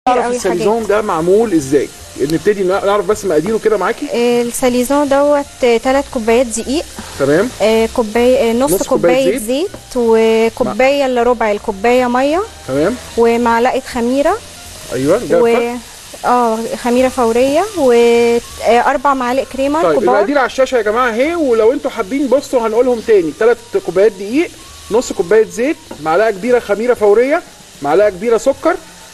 نعرف قوي الساليزون ده معمول ازاي نبتدي نعرف بس مقاديره كده معاكي الساليزون دوت ثلاث كوبايات دقيق تمام آه، كوبايه آه، نص, نص كوباية كوبايه زيت, وكوبايه الا ربع الكوبايه ميه تمام ومعلقه خميره ايوه ده و الفرق. اه خميره فوريه واربع معالق كريمه طيب كبار المقادير على الشاشه يا جماعه اهي ولو انتوا حابين بصوا هنقولهم تاني ثلاث كوبايات دقيق نص كوبايه زيت معلقه كبيره خميره فوريه معلقه كبيره سكر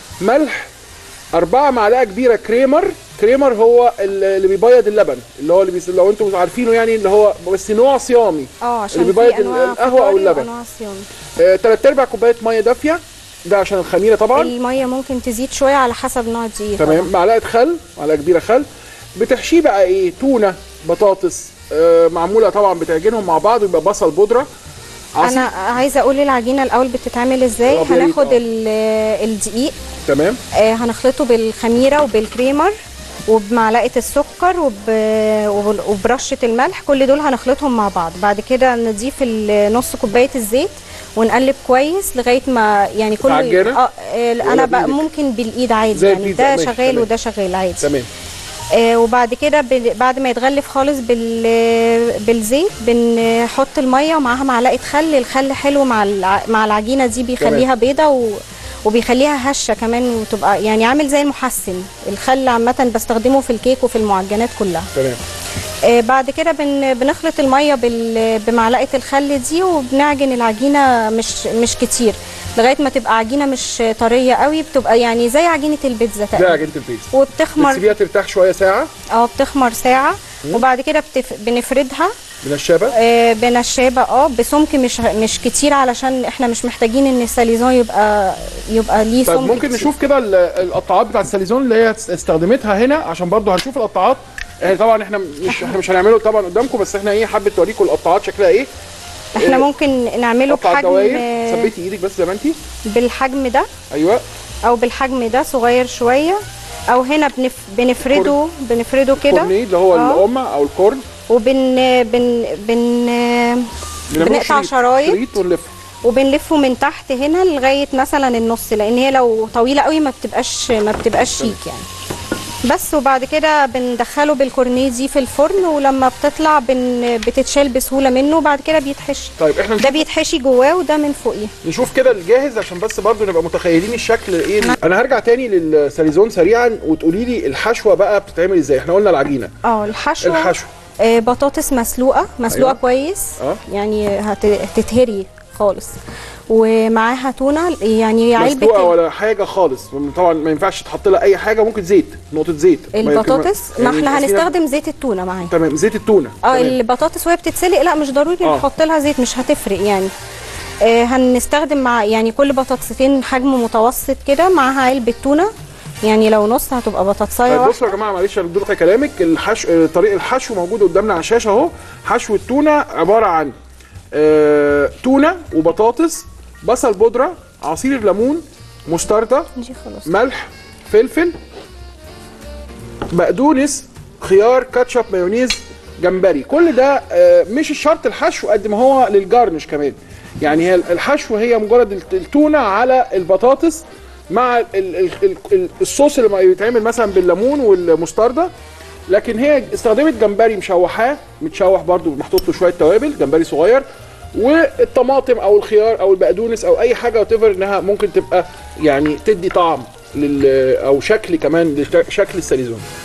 ملح أربعة معلقة كبيرة كريمر كريمر هو ال- اللي بيبيض اللبن اللي هو اللي بيس... لو انتوا عارفينه يعني اللي هو بس نوع صيامي اه عشان اللي في بيبيض ال- انواع القهوة أو فطاري اللبن. وانواع صيامي آه، تلات ارباع كوباية مية دافية ده عشان الخميرة طبعا الميه ممكن تزيد شويه على حسب نوع الدقيق تمام معلقه خل معلقه كبيره خل بتحشيه بقى ايه تونه بطاطس آه معموله طبعا بتعجنهم مع بعض ويبقى بصل بودره عصير انا عايزه اقول العجينه الاول بتتعمل ازاي طب يا ريت، هناخد آه. ال- الدقيق تمام آه، هنخلطه بالخميره وبالكريمر وبمعلقه السكر وب... وب- وبرشه الملح كل دول هنخلطهم مع بعض بعد كده نضيف ال- نص كوبايه الزيت ونقلب كويس لغايه ما يعني كل عجينة؟ اه آه، ولا انا بقى بإيدك؟ ممكن بالايد عادي زي يعني البيتزا، ده ماشي، شغال تمام. وده شغال عادي تمام آه وبعد كده بال- بعد ما يتغلف خالص بال بالزيت بنحط الميه ومعاها معلقه خل الخل حلو مع الع... مع العجينه دي بيخليها بيضه و... وبيخليها هشه كمان وتبقى يعني عامل زي المحسن الخل عامه بستخدمه في الكيك وفي المعجنات كلها تمام آه بعد كده بن... بنخلط الميه بال... بمعلقه الخل دي وبنعجن العجينه مش مش كتير لغايه ما تبقى عجينه مش طريه قوي بتبقى يعني زي عجينه البيتزا ده تقريبا عجينه البيتزا وبتخمر بتسيبيها ترتاح شويه ساعه اه بتخمر ساعة وبعد كده بتف... بنفردها من الشبه آه بنشابة اه بسمك مش مش كتير علشان احنا مش محتاجين ان الساليزون يبقى يبقى ليه طيب سمك ممكن كتير. نشوف كده ال- القطاعات بتاع الساليزون اللي هي استخدمتها هنا عشان برضو هنشوف القطاعات يعني طبعا احنا مش احنا مش هنعمله طبعا قدامكم بس احنا ايه حابه اوريكم القطاعات شكلها ايه احنا ممكن نعمله قطع بحجم دواير آه، ثبتي ايدك بس زي ما انت بالحجم ده ايوه او بالحجم ده صغير شوية او هنا بنف... بنفرده بنفرده كده كورني اللي هو آه. القمع او الكورن وبن بن بن بنعمله بنقطع شريط- شرايط شريط ونلفه وبنلفه من تحت هنا لغايه مثلا النص لان هي لو طويله قوي ما بتبقاش ما بتبقاش شيك يعني بس وبعد كده بندخله بالكورنيه دي في الفرن ولما بتطلع بن بتتشال بسهوله منه وبعد كده بيتحشي طيب احنا ده نشوف بيتحشي جواه وده من فوقيه نشوف كده الجاهز عشان بس برضو نبقى متخيلين الشكل ايه انا هرجع تاني للساليزون سريعا وتقولي لي الحشوه بقى بتتعمل ازاي احنا قلنا العجينه اه الحشو الحشو آه بطاطس مسلوقه مسلوقه أيوة. كويس اه يعني هت- هتتهري خالص ومعاها تونه يعني علبه مسلوقه ال- ولا حاجه خالص طبعا ما ينفعش تحط لها اي حاجه ممكن زيت نقطه زيت ما يمكن- البطاطس ما يعني احنا تقسيمة- هنستخدم زيت التونه معاها تمام زيت التونه اه تمام. البطاطس وهي بتتسلق لا مش ضروري آه. نحط لها زيت مش هتفرق يعني آه هنستخدم مع يعني كل بطاطستين حجم متوسط كده معاها علبه تونه يعني لو نص هتبقى بطاطسايه طيب واحده بصوا يا جماعه معلش انا بدون كلامك الحشو آه، طريق الحشو موجود قدامنا على الشاشه اهو حشو التونه عباره عن آه، تونه وبطاطس بصل بودره عصير ليمون مستردة دي خلاص ملح فلفل بقدونس خيار كاتشب مايونيز جمبري كل ده آه، مش الشرط الحشو قد ما هو للجارنش كمان يعني هي الحشو هي مجرد الت- التونه على البطاطس مع ال- ال- ال- ال- الصوص اللي بيتعمل مثلا بالليمون والمستردة لكن هي استخدمت جمبري مشوحاه متشوح برضو محطوط له شويه توابل جمبري صغير والطماطم او الخيار او البقدونس او اي حاجه وتفر انها ممكن تبقى يعني تدي طعم لل او شكل كمان لشكل الساليزون